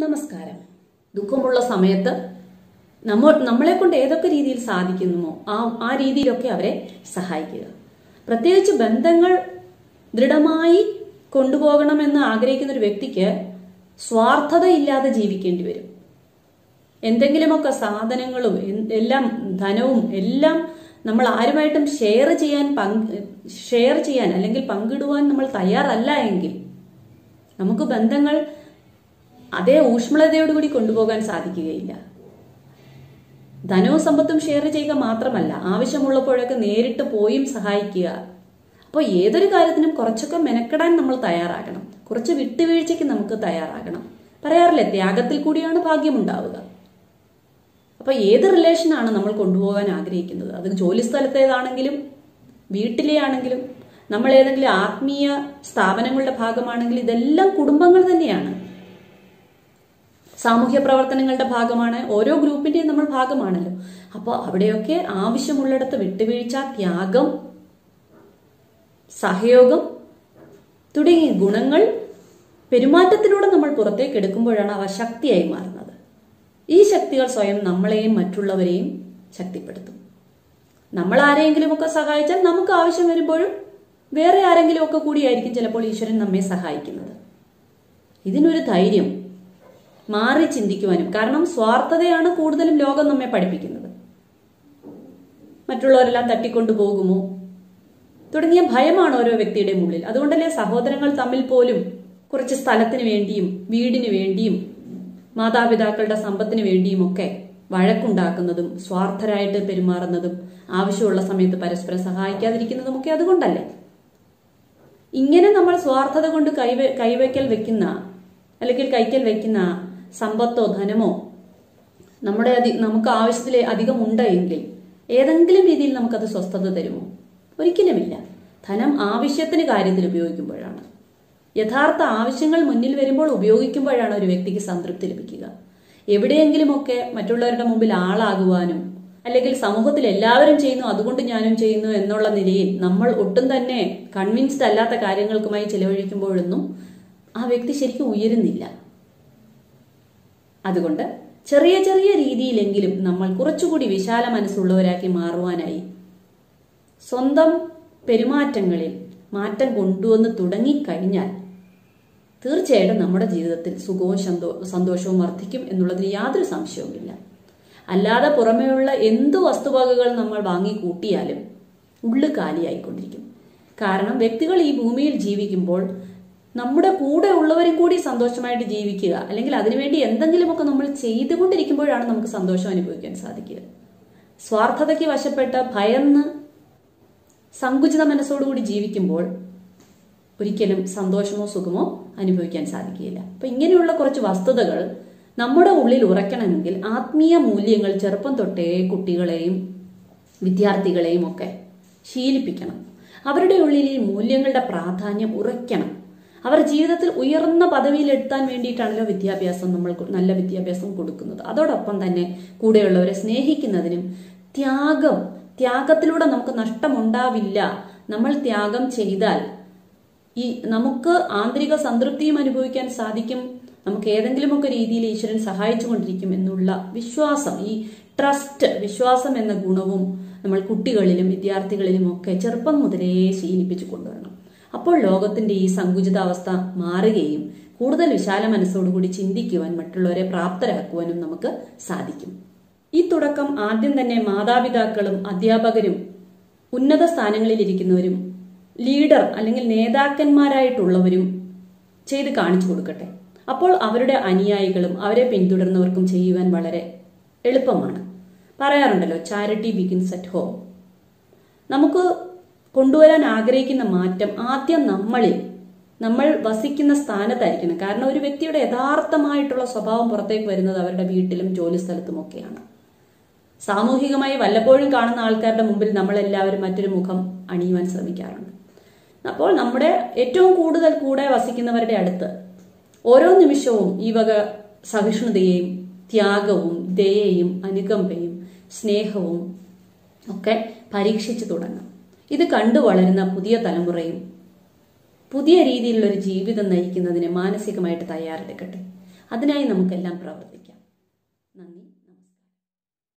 നമസ്കാരം ദുഃഖമുള്ള സമയത്ത് നമ്മൾ നമ്മളെ കൊണ്ട് ഏതൊക്കെ രീതിയിൽ സാധിക്കുന്നുമോ ആ ആ രീതിയിലൊക്കെ അവരെ സഹായിക്കുക പ്രത്യേകിച്ച് ബന്ധങ്ങൾ ദൃഢമായി കൊണ്ടുപോകണമെന്ന് ആഗ്രഹിക്കുന്ന ഒരു വ്യക്തിക്ക് സ്വാർത്ഥതയില്ലാതെ ജീവിക്കേണ്ടി വരും എന്തെങ്കിലുമൊക്കെ സാധനങ്ങളും എൻ- എല്ലാം ധനവും എല്ലാം നമ്മൾ ആരുമായിട്ടും ഷെയർ ചെയ്യാൻ പങ്ക് ഷെയർ ചെയ്യാൻ അല്ലെങ്കിൽ പങ്കിടുവാൻ നമ്മൾ തയ്യാറല്ല എങ്കിൽ നമുക്ക് ബന്ധങ്ങൾ അതേ ഊഷ്മളതയോടുകൂടി കൊണ്ടുപോകാൻ സാധിക്കുകയില്ല ധനവും സമ്പത്തും ഷെയർ ചെയ്യുക മാത്രമല്ല ആവശ്യമുള്ളപ്പോഴൊക്കെ നേരിട്ട് പോയും സഹായിക്കുക അപ്പോൾ ഏതൊരു കാര്യത്തിനും കുറച്ചൊക്കെ മെനക്കെടാൻ നമ്മൾ തയ്യാറാകണം കുറച്ച് വിട്ടുവീഴ്ചയ്ക്ക് നമുക്ക് തയ്യാറാകണം പറയാറില്ലേ ത്യാഗത്തിൽ കൂടിയാണ് ഭാഗ്യമുണ്ടാവുക അപ്പൊ ഏത് റിലേഷനാണ് നമ്മൾ കൊണ്ടുപോകാൻ ആഗ്രഹിക്കുന്നത് അത് ജോലി സ്ഥലത്തേതാണെങ്കിലും വീട്ടിലെ ആണെങ്കിലും നമ്മൾ ഏതെങ്കിലും ആത്മീയ സ്ഥാപനങ്ങളുടെ ഭാഗമാണെങ്കിൽ ഇതെല്ലാം കുടുംബങ്ങൾ തന്നെയാണ് സാമൂഹ്യ പ്രവർത്തനങ്ങളുടെ ഭാഗമാണ് ഓരോ ഗ്രൂപ്പിന്റെയും നമ്മൾ ഭാഗമാണല്ലോ അപ്പോൾ അവിടെയൊക്കെ ആവശ്യമുള്ളിടത്ത് വിട്ടുവീഴ്ച ത്യാഗം സഹയോഗം തുടങ്ങിയ ഗുണങ്ങൾ പെരുമാറ്റത്തിലൂടെ നമ്മൾ പുറത്തേക്ക് എടുക്കുമ്പോഴാണ് അവ ശക്തിയായി മാറുന്നത് ഈ ശക്തികൾ സ്വയം നമ്മളെയും മറ്റുള്ളവരെയും ശക്തിപ്പെടുത്തും നമ്മൾ ആരെയെങ്കിലുമൊക്കെ സഹായിച്ചാൽ നമുക്ക് ആവശ്യം വരുമ്പോഴും വേറെ ആരെങ്കിലുമൊക്കെ കൂടിയായിരിക്കും ചിലപ്പോൾ ഈശ്വരൻ നമ്മെ സഹായിക്കുന്നത് ഇതിനൊരു ധൈര്യം മാറി ചിന്തിക്കുവാനും കാരണം സ്വാർത്ഥതയാണ് കൂടുതലും ലോകം നമ്മെ പഠിപ്പിക്കുന്നത് മറ്റുള്ളവരെല്ലാം തട്ടിക്കൊണ്ടു പോകുമോ തുടങ്ങിയ ഭയമാണ് ഓരോ വ്യക്തിയുടെയും ഉള്ളിൽ അതുകൊണ്ടല്ലേ സഹോദരങ്ങൾ തമ്മിൽ പോലും കുറച്ച് സ്ഥലത്തിന് വേണ്ടിയും വീടിന് വേണ്ടിയും മാതാപിതാക്കളുടെ സമ്പത്തിന് വേണ്ടിയും ഒക്കെ വഴക്കുണ്ടാക്കുന്നതും സ്വാർത്ഥരായിട്ട് പെരുമാറുന്നതും ആവശ്യമുള്ള സമയത്ത് പരസ്പരം സഹായിക്കാതിരിക്കുന്നതും ഒക്കെ അതുകൊണ്ടല്ലേ ഇങ്ങനെ നമ്മൾ സ്വാർത്ഥത കൊണ്ട് കൈവ കൈവയ്ക്കൽ വെക്കുന്ന അല്ലെങ്കിൽ കൈക്കൽ വെക്കുന്ന സമ്പത്തോ ധനമോ നമ്മുടെ അധി നമുക്ക് ആവശ്യത്തിൽ അധികം ഉണ്ടെങ്കിൽ ഏതെങ്കിലും രീതിയിൽ നമുക്കത് സ്വസ്ഥത തരുമോ ഒരിക്കലുമില്ല ധനം ആവശ്യത്തിന് കാര്യത്തിൽ ഉപയോഗിക്കുമ്പോഴാണ് യഥാർത്ഥ ആവശ്യങ്ങൾ മുന്നിൽ വരുമ്പോൾ ഉപയോഗിക്കുമ്പോഴാണ് ഒരു വ്യക്തിക്ക് സംതൃപ്തി ലഭിക്കുക എവിടെയെങ്കിലുമൊക്കെ മറ്റുള്ളവരുടെ മുമ്പിൽ ആളാകുവാനും അല്ലെങ്കിൽ സമൂഹത്തിൽ എല്ലാവരും ചെയ്യുന്നു അതുകൊണ്ട് ഞാനും ചെയ്യുന്നു എന്നുള്ള നിലയിൽ നമ്മൾ ഒട്ടും തന്നെ കൺവിൻസ്ഡ് അല്ലാത്ത കാര്യങ്ങൾക്കുമായി ചിലവഴിക്കുമ്പോഴൊന്നും ആ വ്യക്തി ശരിക്കും ഉയരുന്നില്ല അതുകൊണ്ട് ചെറിയ ചെറിയ രീതിയിലെങ്കിലും നമ്മൾ കുറച്ചുകൂടി വിശാല മനസ്സുള്ളവരാക്കി മാറുവാനായി സ്വന്തം പെരുമാറ്റങ്ങളിൽ മാറ്റം കൊണ്ടുവന്ന് തുടങ്ങിക്കഴിഞ്ഞാൽ തീർച്ചയായിട്ടും നമ്മുടെ ജീവിതത്തിൽ സുഖവും സന്തോ സന്തോഷവും വർദ്ധിക്കും എന്നുള്ളതിന് യാതൊരു സംശയവുമില്ല അല്ലാതെ പുറമേയുള്ള എന്തു വസ്തുവകകൾ നമ്മൾ വാങ്ങി കൂട്ടിയാലും ഉള്ളു കാലിയായിക്കൊണ്ടിരിക്കും കാരണം വ്യക്തികൾ ഈ ഭൂമിയിൽ ജീവിക്കുമ്പോൾ നമ്മുടെ കൂടെ ഉള്ളവരും കൂടി സന്തോഷമായിട്ട് ജീവിക്കുക അല്ലെങ്കിൽ അതിനുവേണ്ടി എന്തെങ്കിലുമൊക്കെ നമ്മൾ ചെയ്തുകൊണ്ടിരിക്കുമ്പോഴാണ് നമുക്ക് സന്തോഷം അനുഭവിക്കാൻ സാധിക്കുക സ്വാർത്ഥതയ്ക്ക് വശപ്പെട്ട് ഭയന്ന് സങ്കുചിത മനസ്സോടുകൂടി ജീവിക്കുമ്പോൾ ഒരിക്കലും സന്തോഷമോ സുഖമോ അനുഭവിക്കാൻ സാധിക്കുകയില്ല അപ്പൊ ഇങ്ങനെയുള്ള കുറച്ച് വസ്തുതകൾ നമ്മുടെ ഉള്ളിൽ ഉറയ്ക്കണമെങ്കിൽ ആത്മീയ മൂല്യങ്ങൾ ചെറുപ്പം തൊട്ടേ കുട്ടികളെയും വിദ്യാർത്ഥികളെയും ഒക്കെ ശീലിപ്പിക്കണം അവരുടെ ഉള്ളിൽ ഈ മൂല്യങ്ങളുടെ പ്രാധാന്യം ഉറയ്ക്കണം അവർ ജീവിതത്തിൽ ഉയർന്ന പദവിയിൽ എത്താൻ വേണ്ടിയിട്ടാണല്ലോ വിദ്യാഭ്യാസം നമ്മൾ കൊ- നല്ല വിദ്യാഭ്യാസം കൊടുക്കുന്നത് അതോടൊപ്പം തന്നെ കൂടെയുള്ളവരെ സ്നേഹിക്കുന്നതിനും ത്യാഗം ത്യാഗത്തിലൂടെ നമുക്ക് നഷ്ടമുണ്ടാവില്ല നമ്മൾ ത്യാഗം ചെയ്താൽ ഈ നമുക്ക് ആന്തരിക സംതൃപ്തിയും അനുഭവിക്കാൻ സാധിക്കും നമുക്ക് ഏതെങ്കിലുമൊക്കെ രീതിയിൽ ഈശ്വരൻ സഹായിച്ചുകൊണ്ടിരിക്കും എന്നുള്ള വിശ്വാസം ഈ ട്രസ്റ്റ് വിശ്വാസം എന്ന ഗുണവും നമ്മൾ കുട്ടികളിലും വിദ്യാർത്ഥികളിലും ഒക്കെ ചെറുപ്പം മുതലേ ശീലിപ്പിച്ചു കൊണ്ടുവരണം അപ്പോൾ ലോകത്തിന്റെ ഈ സങ്കുചിതാവസ്ഥ മാറുകയും കൂടുതൽ വിശാല മനസ്സോടുകൂടി ചിന്തിക്കുവാൻ മറ്റുള്ളവരെ പ്രാപ്തരാക്കുവാനും നമുക്ക് സാധിക്കും ഈ തുടക്കം ആദ്യം തന്നെ മാതാപിതാക്കളും അധ്യാപകരും ഉന്നത സ്ഥാനങ്ങളിൽ ഇരിക്കുന്നവരും ലീഡർ അല്ലെങ്കിൽ നേതാക്കന്മാരായിട്ടുള്ളവരും ചെയ്ത് കാണിച്ചു കൊടുക്കട്ടെ അപ്പോൾ അവരുടെ അനുയായികളും അവരെ പിന്തുടർന്നവർക്കും ചെയ്യുവാൻ വളരെ എളുപ്പമാണ് പറയാറുണ്ടല്ലോ ചാരിറ്റി ബിഗിൻസ് അറ്റ് ഹോം നമുക്ക് കൊണ്ടുവരാൻ ആഗ്രഹിക്കുന്ന മാറ്റം ആദ്യം നമ്മളിൽ നമ്മൾ വസിക്കുന്ന സ്ഥാനത്തായിരിക്കണം കാരണം ഒരു വ്യക്തിയുടെ യഥാർത്ഥമായിട്ടുള്ള സ്വഭാവം പുറത്തേക്ക് വരുന്നത് അവരുടെ വീട്ടിലും ജോലി സ്ഥലത്തുമൊക്കെയാണ് സാമൂഹികമായി വല്ലപ്പോഴും കാണുന്ന ആൾക്കാരുടെ മുമ്പിൽ നമ്മളെല്ലാവരും മറ്റൊരു മുഖം അണിയുവാൻ ശ്രമിക്കാറുണ്ട് അപ്പോൾ നമ്മുടെ ഏറ്റവും കൂടുതൽ കൂടെ വസിക്കുന്നവരുടെ അടുത്ത് ഓരോ നിമിഷവും ഈ വക സഹിഷ്ണുതയെയും ത്യാഗവും ദയയും അനുകമ്പയും സ്നേഹവും ഒക്കെ പരീക്ഷിച്ചു തുടങ്ങാം ഇത് കണ്ടു വളരുന്ന പുതിയ തലമുറയും പുതിയ രീതിയിലുള്ള ഒരു ജീവിതം നയിക്കുന്നതിന് മാനസികമായിട്ട് തയ്യാറെടുക്കട്ടെ അതിനായി നമുക്കെല്ലാം പ്രവർത്തിക്കാം നന്ദി